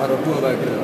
عرفتوها بقى كده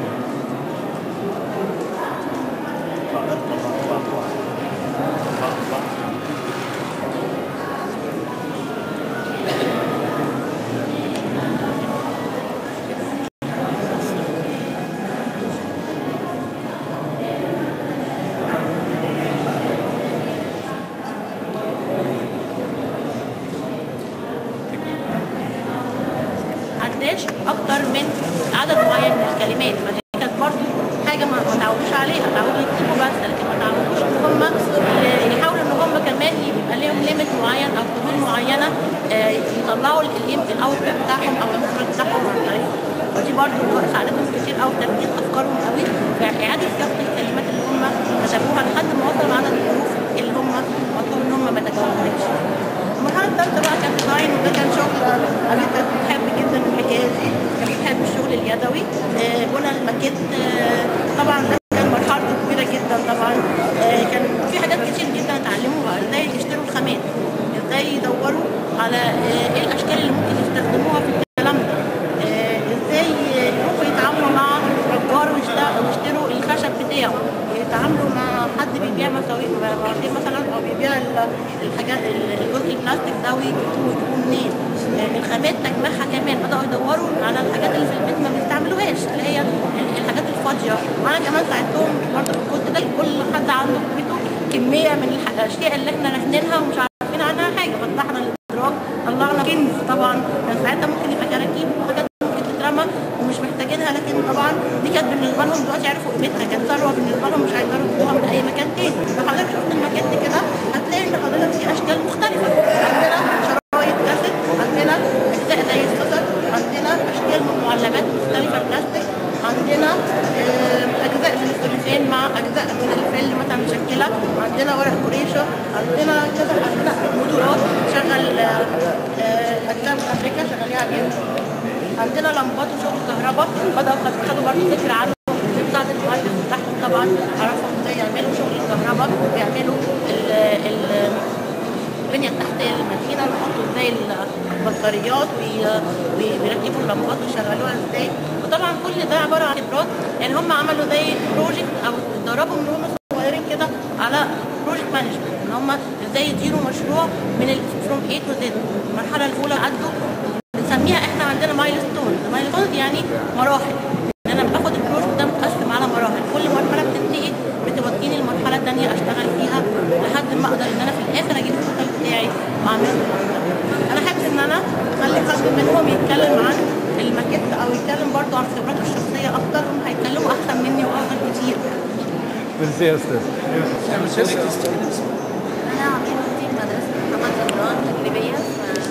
عندناش اكتر من عدد معين من الكلمات فدي كانت برضه حاجه ما ما تعودوش عليها تعودوا يكتبوا بس لكن ما تعودوش ان هم آه، يحاولوا ان هم كمان يبقى لهم ليميت معين او حدود معينه آه، يطلعوا الاوتبوت بتاعهم او المخرج بتاعهم عن طريقه ودي برضه ساعدتهم كتير قوي في تركيز افكارهم قوي في اعاده صياغه الكلمات اللي هم كتبوها لحد ما وصلوا عدد الحروف اللي هم مطلوب ان هم ما تجاوزوهاش. المرحله الثالثه بقى كان ديزاين وده كان شغل انا كنت بحب جدا الحكايه دي كنت بحب الشغل اليدوي آه، بنى الماكيت آه، طبعا ده كان مرحلته كبيره جدا طبعا آه، كان في حاجات كتير جدا اتعلموها ازاي يشتروا الخامات ازاي يدوروا على آه، ايه الاشكال اللي ممكن يستخدموها في الكلام ده آه، ازاي يروحوا يتعاملوا مع نجار ويشت- ويشتروا الخشب بتاعه يتعاملوا مع حد بيبيع مساوي مواسير مثلا او بيبيع ال- الحاجات ال- الجزء البلاستيك ده ويجيبوه ويجيبوه منين آه، الخامات تجميعها كمان بداوا يدوروا على الحاجات اللي في البيت ما بيستعملوهاش اللي هي ال- الحاجات الفاضيه وانا كمان ساعدتهم برضه كنت ده كل حد عنده في بيته كميه من الح- الاشياء اللي احنا راهنينها ومش عارفين عنها حاجه فتحنا الادراك طلعنا كنز طبعا كان ساعتها ممكن يبقى كراكيب وحاجات ممكن تترمى ومش محتاجينها لكن طبعا دي كانت بالنسبه لهم دلوقتي عرفوا قيمتها كانت ثروه بالنسبه لهم مش هيقدروا يجيبوها من اي مكان تاني لو حضرتك شفت المكان دي كده هتلاقي ان حضرتك في اشكال مختلفه عندنا شرايط كاسيت عندنا اجزاء زي السكر عندنا اشكال من معلبات مختلفه بلاستيك عندنا آه، اجزاء من السلوفان مع اجزاء من الفل مثلا مشكله عندنا ورق قريشه عندنا كذا عندنا مودورات شغل آه، آه، اجزاء من امريكا شغالين عليها عندنا لمبات وشغل كهرباء بدأوا خد- خدوا برضه فكرة عنهم بتاعت المهندس بتاعهم طبعا عرفوا ازاي يعملوا شغل الكهرباء ويعملوا ال ال البنية التحتية للمدينة ويحطوا ازاي البطاريات وي- وي- ويركبوا اللمبات ويشغلوها ازاي وطبعا كل ده عبارة عن خبرات يعني هم عملوا زي بروجكت او اتدربوا من هم صغيرين كده على بروجكت مانجمنت ان هم ازاي يديروا مشروع من فروم A تو Z المرحلة الأولى عدوا بنسميها احنا عندنا مايلستون مايلستون يعني مراحل ان انا باخد البروجكت ده متقسم على مراحل كل مرحله بتنتهي بتوديني المرحله الثانيه اشتغل فيها لحد ما اقدر ان انا في الاخر اجيب التوتال بتاعي واعمله انا حابب ان انا اخلي حد منهم يتكلم عن الماكيت او يتكلم برضه عن خبراته الشخصيه اكتر هم هيتكلموا احسن مني وافضل كتير ميرسي يا استاذ أنا عميد مدير مدرسة محمد زهران تجريبية في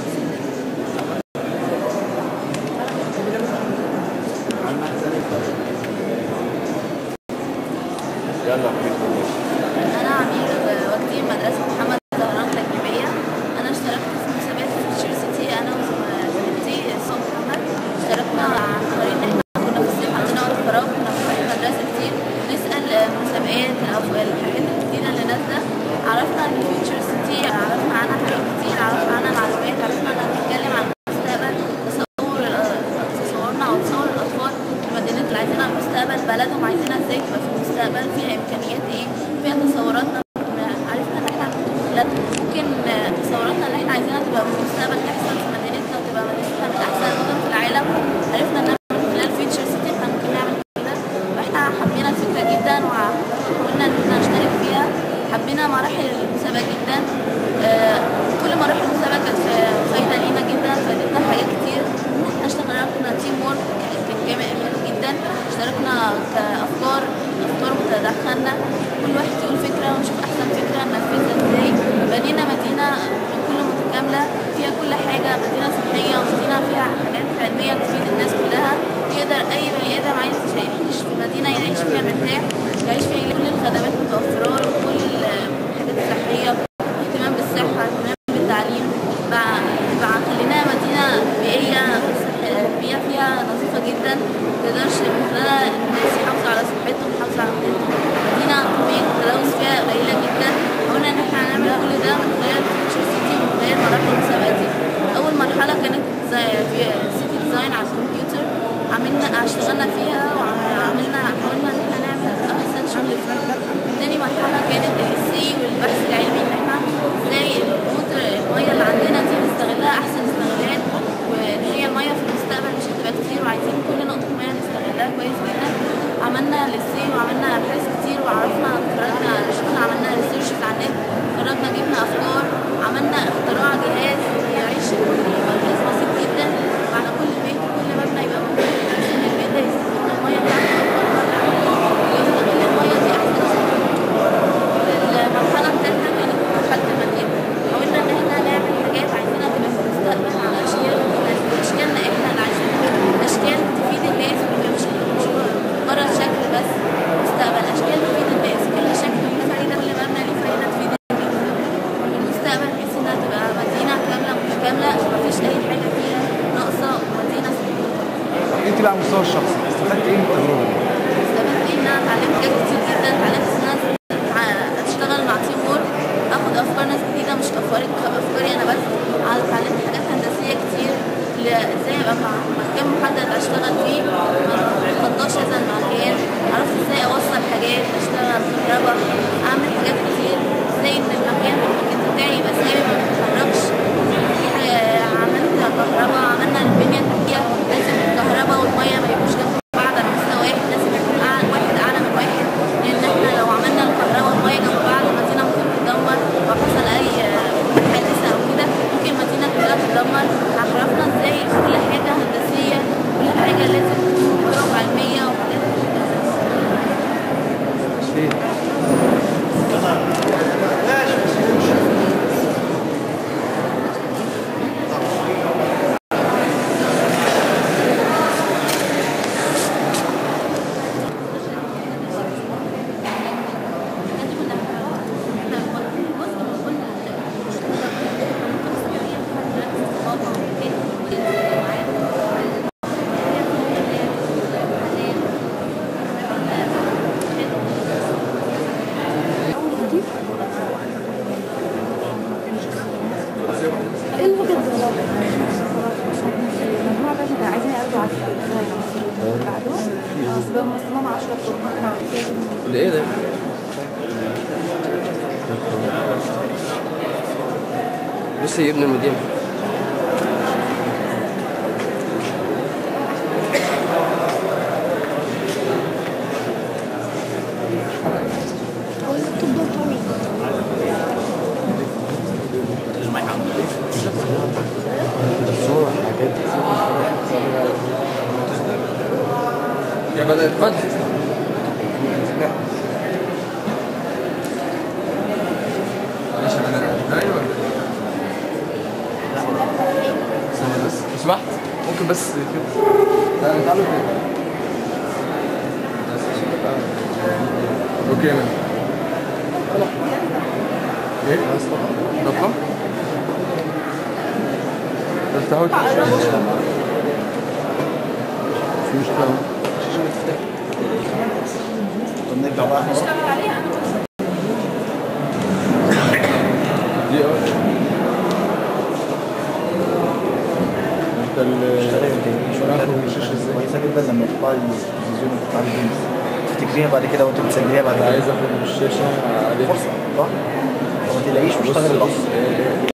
أنا عميد وكيل مدرسة محمد زهران تجريبية أنا اشتركت في مسابقات فيوتشر سيتي أنا وزميلتي صوت محمد اشتركنا عن طريق إن إحنا كنا في الصيف عندنا وقت فراغ كنا بنروح المدرسة كتير نسأل مسابقات أو الحاجات الجديدة اللي نازلة عرفنا عن فيوتشر سيتي عرفنا عنها حاجات كتير عرفنا عنها معلومات عرفنا عنها بنتكلم عن المستقبل تصور تصورنا أو تصور الأطفال المدينة اللي عايزينها المستقبل بلدهم عايزينها ازاي تبقى في المستقبل فيها إمكانيات إيه فيها تصوراتنا عرفنا إن إحنا لا ممكن تصوراتنا اللي إحنا عايزينها تبقى في المستقبل تحصل في مدينتنا وتبقى مدينتنا من أحسن المدن في العالم عرفنا إن من خلال فيوتشر سيتي إحنا ممكن نعمل كده فإحنا حبينا الفكرة جدا وقلنا إن إحنا نشترك فيها حبينا مراحل المسابقة جدا آه، كل مراحل المسابقة كانت فايدة لينا جدا فادتنا حاجات كتير احنا اشتغلنا تيم وورك كان جامد حلو جدا اشتركنا كأفكار أفكار متدخلنا كل واحد يقول فكرة ونشوف أحسن فكرة ننفذها ازاي بنينا مدينة كل متكاملة فيها كل حاجة مدينة صحية مدينة فيها حاجات علمية تفيد الناس كلها يقدر أي بني آدم عايز يعيش في مدينة يعيش فيها مرتاح يعيش فيها كل الخدمات متوفرة له كل الحاجات الصحية اهتمام بالصحة اهتمام بالتعليم بقى بقى خليناها مدينة بيئية بيئة فيها نظيفة جدا متقدرش من خلالها الناس يحافظوا على صحتهم يحافظوا على مدينتهم مدينة كمية التلوث فيها قليلة جدا قلنا إن احنا هنعمل كل ده من خلال فيوتشر سيتي ومن خلال مراحل المسابقات دي أول مرحلة كانت زي في سيتي ديزاين على الكمبيوتر عملنا عملنا اشتغلنا فيها وعملنا حاولنا ان احنا نعمل احسن شغل فيها تاني مرحله كانت السي والبحث العلمي ان احنا ازاي كتر الميه اللي عندنا دي نستغلها احسن استغلال وان هي الميه في المستقبل مش هتبقى كتير وعايزين كل نقطه ميه نستغلها كويس جدا عملنا للسي وعملنا ابحاث كتير وعرفنا اتفرجنا شفنا عملنا ريسيرشز على النت اتفرجنا جبنا افكار عملنا اختراع جهاز يعيش يبقى جهاز بسيط جدا على كل بيت كل مبنى يبقى موجود عشان البيت ده يستخدم الميه بتاعته ويستغل الميه دي احسن المرحلة الثالثة كانت مرحلة المنيا حاولنا إن احنا نعمل حاجات عايزينها تبقى في المستقبل على أشكال أشكالنا احنا اللي عايشينها أشكال تفيد الناس ويبقى مش مش مجرد شكل بس مستقبل أشكال تفيد الناس كل شكل ليه فايدة كل مبنى ليه فايدة تفيد الناس المستقبل بحيث إنها تبقى مدينة كاملة متكاملة مفيش أي حاجة فيها ناقصة ومدينة انت بقى على المستوى الشخصي استفدت ايه من التجربه دي؟ استفدت إيه إن أنا اتعلمت حاجات كتير جدا اتعلمت إن أنا اشتغل مع تيم وورك اخد افكار ناس جديده مش افكاري افكاري انا بس اتعلمت حاجات هندسيه كتير ل- ازاي ابقى مع مكان محدد اشتغل فيه ما اتخطاش هذا المكان عرفت ازاي اوصل حاجات اشتغل كهرباء اعمل حاجات كتير ازاي ان المكان المكان بتاعي يبقى ثابت ما بيتحركش آه، عملت كهرباء عملنا البنيه التحتيه لازم الكهرباء والميه ما يبقوش جنب بعض على مستوى واحد لازم يكون أعلى واحد اعلى من واحد لان احنا لو عملنا الكهرباء والميه جنب بعض المدينه ممكن تتدمر لو حصل اي آه، حادثه او كده ممكن المدينه كلها تتدمر عرفنا ازاي كل حاجه هندسيه كل حاجه لازم تكون بطرق علميه وحاجات ايه؟ ايه الوجهة النظر؟ المجموعة بقى كانوا عايزين ياخدوا على بعده اه بقى مصممة 10 طرق ده ايه ده؟ لسه ابن المدينة هو اللابتوب ده طويل يا بدأ اتفضل معلش انا ايوه ولا ايه؟ ثانية بس لو سمحت ممكن بس كده لا انا تعالوا كده اوكي انا ايه؟ رقم؟ افتحوا في مشكلة طب نرجع بقى اشتغل عليها انا دي اه انت ال الشاشة ازاي؟ كويسه جدا لما تطلع التلفزيون وتطلع الجيمز تفتكريها بعد كده وانت بتسجليها بعد انا كده عايز اخد الشاشة عليها فرصه صح؟ وما تلاقيش مشتغل بص الاصل بص